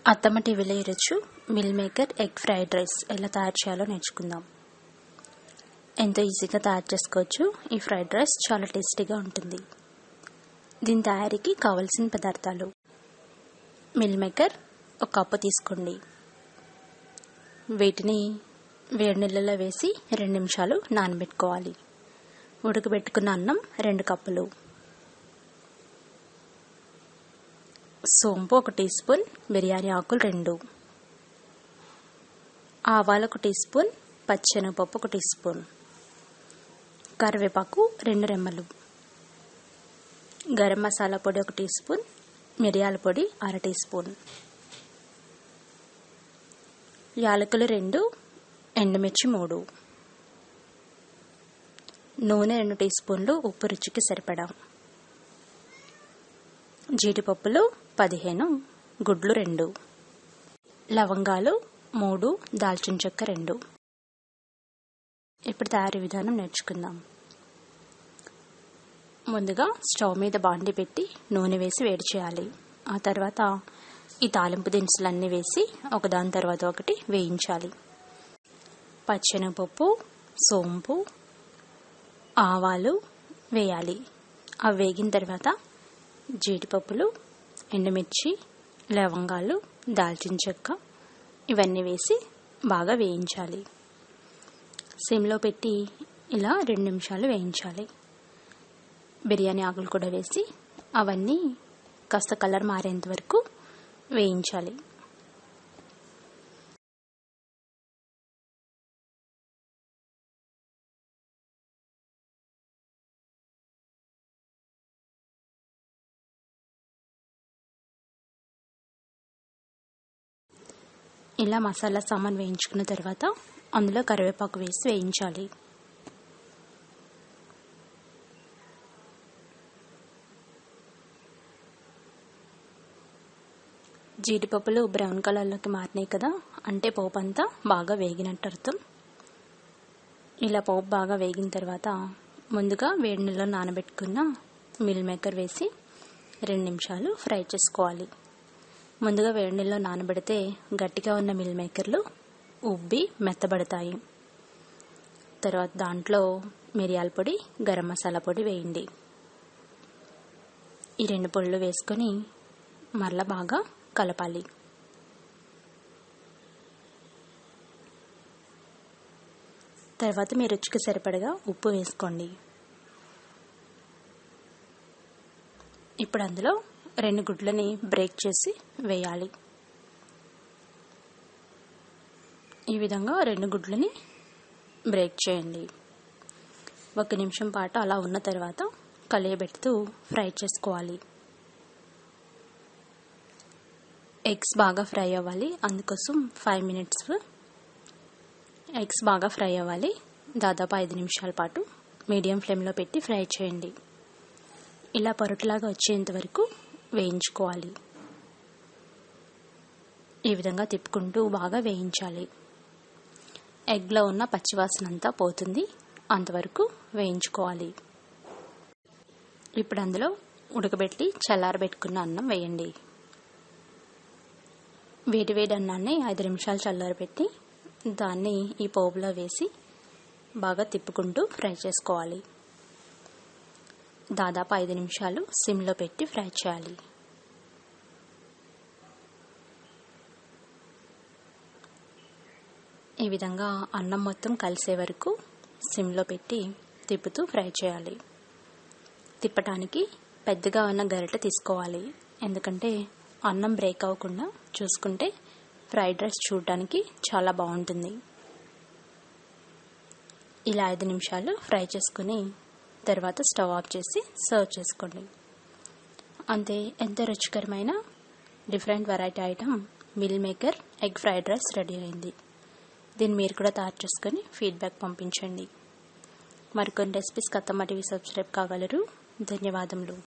అత్తమ్మ టీవీలో ఈరోజు meal maker egg fried rice ఎలా తయారు చేయాలో నేర్చుకుందాం ఎంతో ఈజీగా తయారు చేసుకోవచ్చు ఈ ఫ్రైడ్ రైస్ చాలా టేస్టీగా ఉంటుంది దీని తయారీకి కావలసిన పదార్థాలు మిల్ మేకర్ ఒక కప్పు తీసుకోండి వీటిని వేడి నీళ్ళలో వేసి రెండు నిమిషాలు నానబెట్టుకోవాలి ఉడకబెట్టుకున్న అన్నం రెండు కప్పులు సోంపు ఒక టీ స్పూన్ బిర్యానీ ఆకులు రెండు ఆవాలు ఒక టీ స్పూన్ పచ్చెనగపప్పు ఒక టీ స్పూన్ కరివేపాకు రెండు రెమ్మలు గరం మసాలా పొడి ఒక టీ స్పూన్ మిరియాల పొడి అర టీ స్పూన్ యాలకులు రెండు ఎండుమిర్చి మూడు నూనె రెండు టీ స్పూన్లు ఉప్పు రుచికి సరిపడా జీడిపప్పులు పదిహేను గుడ్లు రెండు లవంగాలు మూడు దాల్చిన చెక్క రెండు ఇప్పుడు తయారీ విధానం నేర్చుకుందాం ముందుగా స్టవ్ మీద బాండి పెట్టి నూనె వేసి వేడి చేయాలి ఆ తర్వాత ఈ తాలింపు దినుసులన్నీ వేసి ఒకదాని తర్వాత ఒకటి వేయించాలి పచ్చెనగపప్పు సోంపు ఆవాలు వేయాలి అవి వేగిన తర్వాత జీడిపప్పులు ఎండుమిర్చి లవంగాలు దాల్చిన చెక్క ఇవన్నీ వేసి బాగా వేయించాలి సిమ్లో పెట్టి ఇలా రెండు నిమిషాలు వేయించాలి బిర్యానీ ఆకులు కూడా వేసి అవన్నీ కాస్త కలర్ మారేంత వరకు వేయించాలి ఇలా మసాలా సామాన్ వేయించుకున్న తర్వాత అందులో కరివేపాకు వేసి వేయించాలి జీడిపప్పులు బ్రౌన్ కలర్లోకి మారినాయి కదా అంటే పోపు అంతా బాగా వేగినట్టు అర్థం ఇలా పోపు బాగా వేగిన తర్వాత ముందుగా వేడి నీళ్ళలో నానబెట్టుకున్న మిల్ మేకర్ వేసి రెండు నిమిషాలు ఫ్రై చేసుకోవాలి ముందుగా వేడి నీళ్ళలో నానబెడితే గట్టిగా ఉన్న మిల్ మేకర్లు ఉబ్బి మెత్తబడతాయి తర్వాత దాంట్లో మిరియాల పొడి గరం మసాలా పొడి వేయండి ఈ రెండు పొడులు వేసుకొని మరలా బాగా కలపాలి తర్వాత మీ రుచికి సరిపడగా ఉప్పు వేసుకోండి ఇప్పుడు అందులో రెండు గుడ్లని బ్రేక్ చేసి వేయాలి ఈ విధంగా రెండు గుడ్లని బ్రేక్ చేయండి ఒక నిమిషం పాటు అలా ఉన్న తర్వాత కలియబెడుతూ ఫ్రై చేసుకోవాలి ఎగ్స్ బాగా ఫ్రై అవ్వాలి అందుకోసం ఫైవ్ మినిట్స్ ఎగ్స్ బాగా ఫ్రై అవ్వాలి దాదాపు ఐదు నిమిషాల పాటు మీడియం ఫ్లేమ్లో పెట్టి ఫ్రై చేయండి ఇలా పొరటులాగా వచ్చేంత వరకు వేయించుకోవాలి ఈ విధంగా తిప్పుకుంటూ బాగా వేయించాలి ఎగ్లో ఉన్న పచ్చివాసన అంతా పోతుంది అంతవరకు వేయించుకోవాలి ఇప్పుడు అందులో ఉడకబెట్టి చల్లారబెట్టుకున్న అన్నం వేయండి వేడి వేడి అన్నాన్ని ఐదు నిమిషాలు చల్లారబెట్టి దాన్ని ఈ పోపులో వేసి బాగా తిప్పుకుంటూ ఫ్రై చేసుకోవాలి దాదాపు ఐదు నిమిషాలు సిమ్లో పెట్టి ఫ్రై చేయాలి ఈ విధంగా అన్నం మొత్తం కలిసే వరకు సిమ్లో పెట్టి తిప్పుతూ ఫ్రై చేయాలి తిప్పటానికి పెద్దగా ఉన్న గరిటె తీసుకోవాలి ఎందుకంటే అన్నం బ్రేక్ అవ్వకుండా చూసుకుంటే ఫ్రైడ్ రైస్ చూడడానికి చాలా బాగుంటుంది ఇలా ఐదు నిమిషాలు ఫ్రై చేసుకుని తర్వాత స్టవ్ ఆఫ్ చేసి సర్వ్ చేసుకోండి అంతే ఎంతో రుచికరమైన different variety item meal maker egg fried rice ready అయింది దీన్ని మీరు కూడా తయారు చేసుకొని ఫీడ్బ్యాక్ పంపించండి మరికొన్ని రెసిపీస్ కత్తమ్మ టీవీ సబ్స్క్రైబ్ కాగలరు ధన్యవాదములు